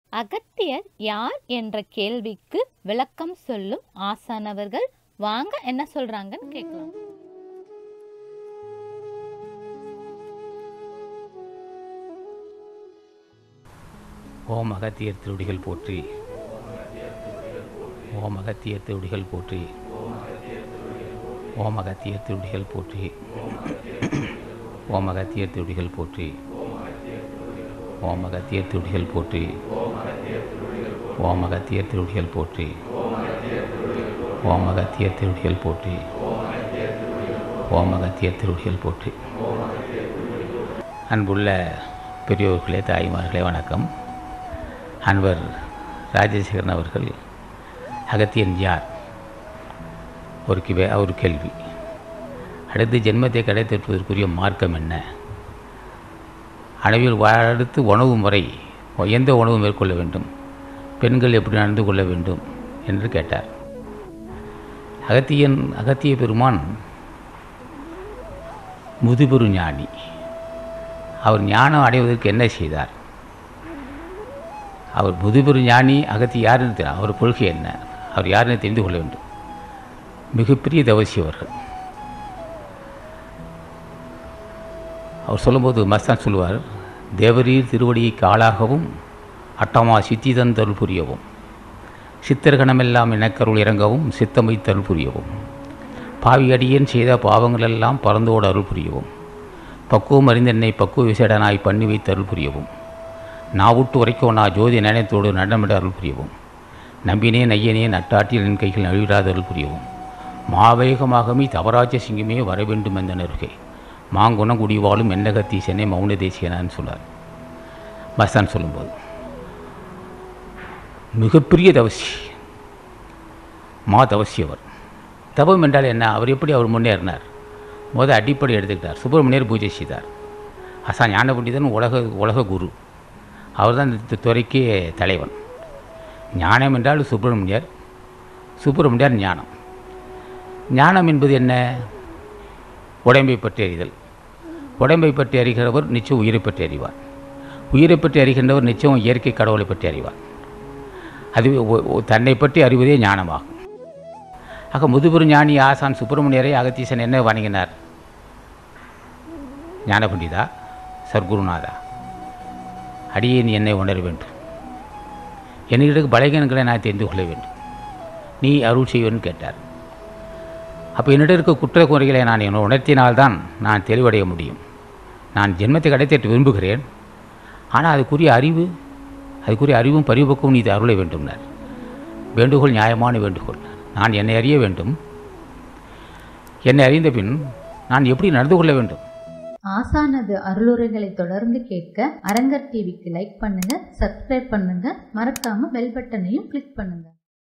அகத்தியர் யார் என்ற கேள்விக்கு விளக்கம் சொல்லும் ஆசானவர்கள் வாங்க என்ன சொல்றாங்கன்னு கேட்கலாம் ஓம் அகத்தியர் திருடிகள் போற்றி ஓம் அகத்தியர் திருடிகள் போற்றி ஓம் அகத்தியர் திருடிகள் போற்றி ஓம் அகத்தியர் திருடிகள் போற்றி ஓம் அகத்தியர் திருடிகள் போற்றி ஓம் அகத்தியர் திருடிகள் போற்றி ஓம் அகத்தியர் திருடிகள் போற்றி ஓம் அகத்தியர் திருடிகள் போற்றி அன்புள்ள பெரியோர்களே தாய்மார்களே வணக்கம் அன்பர் ராஜசேகரன் அவர்கள் அகத்தியன் யார் ஒரு கிவே ஒரு கேள்வி அடுத்து ஜென்மத்தை கடைத்தெடுப்பதற்குரிய மார்க்கம் என்ன அளவில் அடுத்து உணவு முறை எந்த உணவு மேற்கொள்ள வேண்டும் பெண்கள் எப்படி நடந்து கொள்ள வேண்டும் என்று கேட்டார் அகத்தியன் அகத்திய பெருமான் முதுபெரு ஞானி அவர் ஞானம் அடைவதற்கு என்ன செய்தார் அவர் முதுபெரு ஞானி அகத்தி யாருன்னு தெரியும் அவர் கொள்கை என்ன அவர் யாருன்னு தெரிந்து கொள்ள வேண்டும் மிகப்பெரிய தவசி அவர்கள் அவர் சொல்லும்போது மஸ்தான் சொல்லுவார் தேவரீர் திருவடியை காலாகவும் அட்டமா சித்திதன் தருள் புரியவும் சித்தர்கணமெல்லாம் எனக்கருள் இறங்கவும் சித்தமை தருள் புரியவும் பாவியடியேன் செய்த பாவங்களெல்லாம் பறந்தோடு அருள் புரியவும் பக்குவம் அறிந்த என்னை பக்குவ விசேடனாய் பண்ணி வைத்து அருள் புரியவும் நாவுட்டு உரைக்கோ நான் ஜோதி நயனத்தோடு நடனமிட அருள் புரியவும் நம்பினே நையனே நட்டாட்டில் என் கைகள் நழுவிடாத அருள் புரியவும் மாவேகமாகவே தவராஜ சிங்கமே வர வேண்டும் என்ற நெருகை மாங்குணம் குடிவாளும் எண்ணகத்தி சென்னை மௌன தேசியனான்னு சொன்னார் மஸ்தான் சொல்லும்போது மிகப்பெரிய தவசி மா தவசி அவர் தவம் என்றால் என்ன அவர் எப்படி அவர் முன்னேறினார் முத அடிப்படை எடுத்துக்கிட்டார் சுப்பிரமணியர் பூஜை செய்தார் அசா ஞான பண்டிதன் உலக உலக குரு அவர் தான் இந்த துறைக்கே தலைவன் ஞானம் என்றால் சுப்பிரமணியர் சுப்பிரமணியர் ஞானம் ஞானம் என்பது என்ன உடம்பை பற்றி அறிதல் உடம்பை பற்றி அறிகிறவர் நிச்சயம் உயிரை பற்றி அறிவார் உயிரை பற்றி அறிகின்றவர் நிச்சயம் இயற்கை கடவுளை பற்றி அறிவார் அது தன்னை பற்றி அறிவதே ஞானமாகும் ஆக முதுபெரு ஞானி ஆசான் சுப்பிரமணியரை அகத்தீசன் என்ன வணங்கினார் ஞான பண்டிதா சர்க்குருநாதா அடியே நீ என்னை உணர வேண்டும் என்னிடக்கு பலகீனங்களை நான் தெரிந்து கொள்ள வேண்டும் நீ அருள் செய்வேன்னு கேட்டார் அப்போ என்னிடம் இருக்க குற்ற குறைகளை நான் என்ன உணர்த்தினால்தான் நான் தெளிவடைய முடியும் நான் ஜென்மத்தை கிடைத்திட்டு விரும்புகிறேன் ஆனால் அதுக்குரிய அறிவு அதுக்குரிய அறிவும் பரிபக்குவம் நீ அருளை வேண்டும்னார் வேண்டுகோள் நியாயமான வேண்டுகோள் நான் என்னை அறிய வேண்டும் என்னை அறிந்த பின் நான் எப்படி நடந்து கொள்ள வேண்டும் ஆசானது அருளுரைகளை தொடர்ந்து கேட்க அரங்கர் டிவிக்கு லைக் பண்ணுங்க சப்ஸ்கிரைப் பண்ணுங்க மறக்காம பெல் பட்டனையும் கிளிக் பண்ணுங்க